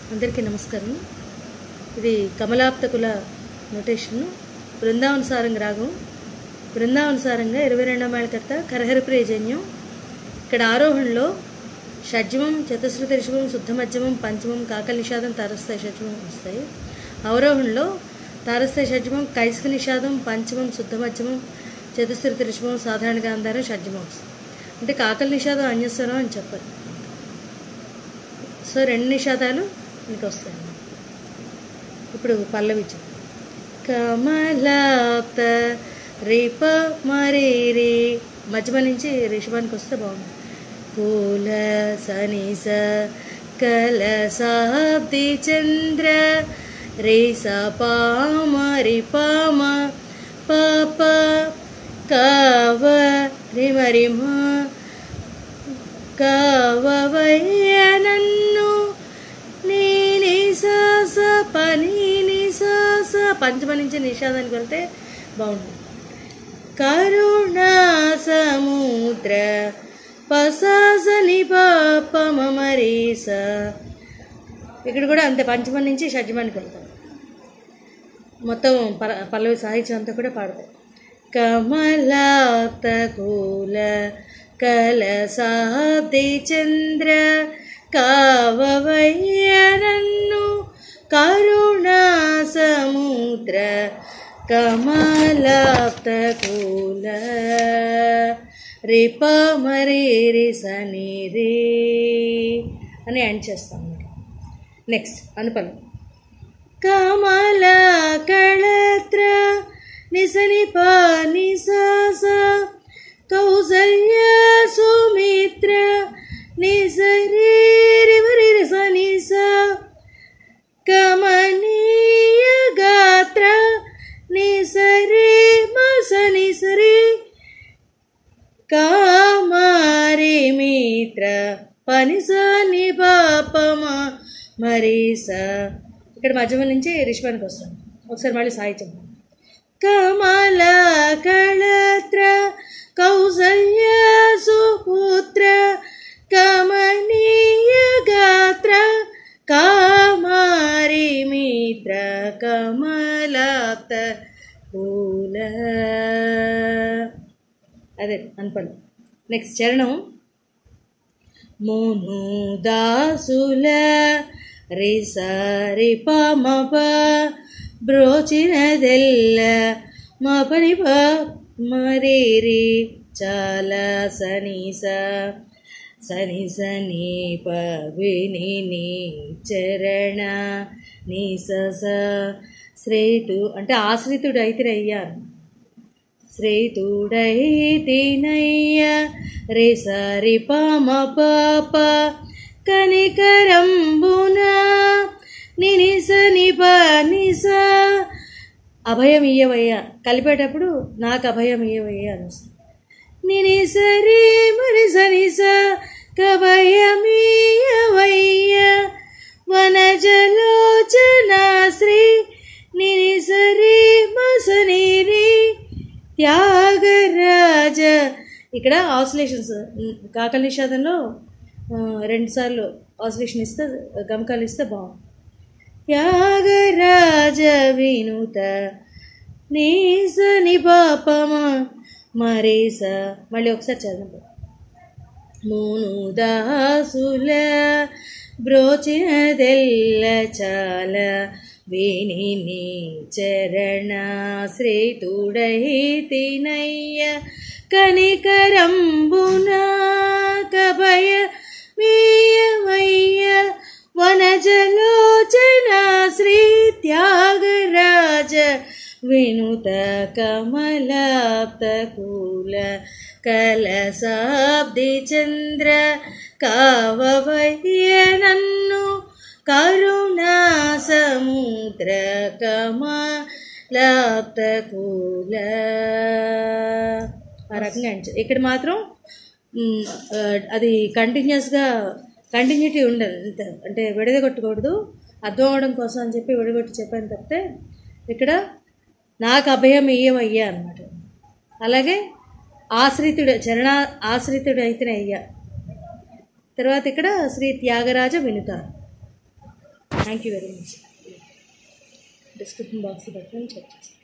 అందరికీ నమస్కారం ఇది కమలాప్తకుల నోటేషన్ బృందావన సారంగ రాగం బృందావన సారంగా ఇరవై రెండో మేళకర్త కరహరప్రియ జన్యం ఇక్కడ ఆరోహణలో షడ్జమం చతుశ్రుతి రిషభం శుద్ధ మధ్యమం పంచమం కాకల నిషాదం తారస్థాయి షడ్జమం వస్తాయి అవరోహణలో తారస్థాయి షడ్జమం కైస్క నిషాదం పంచమం శుద్ధ మధ్యమం చతుశ్రుతి రిషభం సాధారణ గాంధారం షడ్జమం వస్తుంది అంటే కాకల నిషాదం అన్యస్వరం అని చెప్పారు సో రెండు నిషాదాలు మీకు వస్తాయి ఇప్పుడు పల్లవి చూ- కమలాప్త రేప మరే రే మధ్యమ నుంచి రిషభానికి వస్తే బాగుంది పూల సనిస కల సాబ్ది చంద్ర రే స పామ రి పామ పాప కావ రిమ రిమ కావవయ్య నన్ను నీని సాస పని సాస పంచమ నుంచి నిషాదానికి వెళ్తే బాగుంటుంది కరుణా సముద్ర పసాస నిపాపమ మరీస ఇక్కడ కూడా అంతే పంచమ నుంచి షడ్జమానికి వెళ్తాం మొత్తం పల పల్లవి సాహిత్యం అంతా కూడా పాడతాయి కమలాప్త కూల కలసాబ్ది చంద్ర కావవయ్య నన్ను కరుణా సముద్ర కమలాప్త కూల రిప మరే రి సని రే అని ఎండ్ చేస్తాం నెక్స్ట్ అనుపలం కమల కళత్ర నిసనిప నిసాస కౌసల్య సుమిత్ర నిసరి రివరి సనిస కమనీయ గాత్ర నిసరి మసని సరి కామారి మిత్ర పనిస నిపాపమ మరీస ఇక్కడ మధ్యమ నుంచి రిషభానికి వస్తాం ఒకసారి మళ్ళీ సాహిత్యం కమల కళత్ర కౌసల్య సుపుత్ర కమనీయ గాత్ర కామారి మిత్ర కమలాప్త కూల అదే అనుపండి నెక్స్ట్ చరణం మోను దాసుల రిస రిప మప బ్రోచినదెల్ల మపని ప మరేరి చాలా సనీస సని సని ప విని నీ చరణ నీ స శ్రేతు అంటే ఆశ్రితుడు అయితే అయ్యారు శ్రేతుడైతినయ్య రే సరి పమ పాప కనికరంబున నినిస నిప నిస అభయం ఇయ్యవయ్యా కలిపేటప్పుడు నాకు అభయం ఇయ్యవయ్యా అని వస్తుంది నినిసరి మరి సనిస కభయమీయవయ్య వనజలోచనా శ్రీ నినిసరి మసనిరి త్యాగరాజ ఇక్కడ ఆసిలేషన్స్ కాకల నిషాదంలో ఆ, రెండుసార్లు ఆసిలేషన్ ఇస్తే గమకాలు ఇస్తే బాగుంది త్యాగరాజ వినుత నీస నిపాపమ మరేస మళ్ళీ ఒకసారి చదవండి మూను దాసుల బ్రోచినదెల్ల చాల విని నీ చరణ శ్రేతుడైతినయ్య కనికరంబున కభయ మీయమయ్య వనజలోచన శ్రీ త్యాగరాజ వినుత కమలాప్త కూల కలసాబ్ది చంద్ర కావవయ్య నన్ను కరుణా సముద్ర కమలాప్త కూల ఆ రకంగా ఎంచ- ఇక్కడ మాత్రం మ్, ఆ, అది కంటిన్యూస్గా కంటిన్యూటీ ఉండదు అంత అంటే విడదగొట్టకూడదు అర్థం అవడం కోసం అని చెప్పి విడగొట్టి చెప్పాను తప్పితే ఇక్కడ నాకు అభయం ఇయ్యమయ్యా అనమాట అలాగే ఆశ్రితుడు చరణ ఆశ్రితుడు అయితేనే అయ్యా తర్వాత ఇక్కడ శ్రీ త్యాగరాజ వినుతారు thank you very much description box పెట్టమని చెక్ చేస్తాను